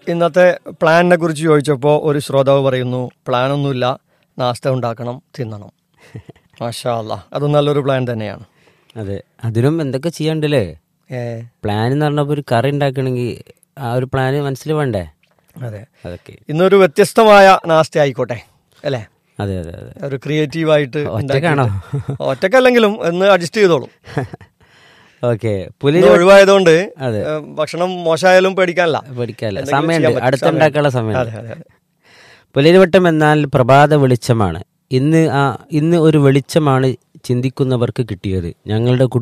ഇന്നത്തെ പ്ലാനിനെ കുറിച്ച് ചോദിച്ചപ്പോൾ ഒരു ശ്രോതാവ് പറയുന്നു പ്ലാനൊന്നുമില്ല നാസ്ത ഉണ്ടാക്കണം തിന്നണം മാഷാ അല്ലാ അതും നല്ലൊരു പ്ലാൻ തന്നെയാണ് അതെ അതിനും എന്തൊക്കെ ചെയ്യാണ്ടല്ലേ ഏ പ്ലാൻ എന്ന് പറഞ്ഞപ്പോൾ ഒരു കറി ഉണ്ടാക്കണമെങ്കിൽ ആ ഒരു പ്ലാന് മനസ്സിൽ വേണ്ടേ അതെ അതൊക്കെ ഇന്നൊരു വ്യത്യസ്തമായ നാസ്ത ആയിക്കോട്ടെ അല്ലേ അതെ അതെ അതെ ഒരു ക്രിയേറ്റീവായിട്ട് ഒറ്റക്കാണോ? ഒറ്റക്കല്ലെങ്കിലും എന്ന് അഡ്ജസ്റ്റ് ചെയ്തോളൂ ഓക്കെ പുലി ഇന്ന് ഒഴിവായതുകൊണ്ട് അതെ. ഏ, ഭക്ഷണം മോശമായാലും പേടിക്കാനല്ല പഠിക്കാല്ല എന്തെങ്കിലും സമയമുണ്ട് ചെയ്യാൻ പറ്റും. അടുത്തുണ്ടാക്കാനുള്ള അതെ സമയമുണ്ട് അതെ അതെ പുലരിവട്ടം എന്നാൽ പ്രഭാത വെളിച്ചമാണ് ഇന്ന് ആ ഇന്ന് ഒരു വെളിച്ചമാണ് ചിന്തിക്കുന്നവർക്ക് കിട്ടിയത് ഞങ്ങളുടെ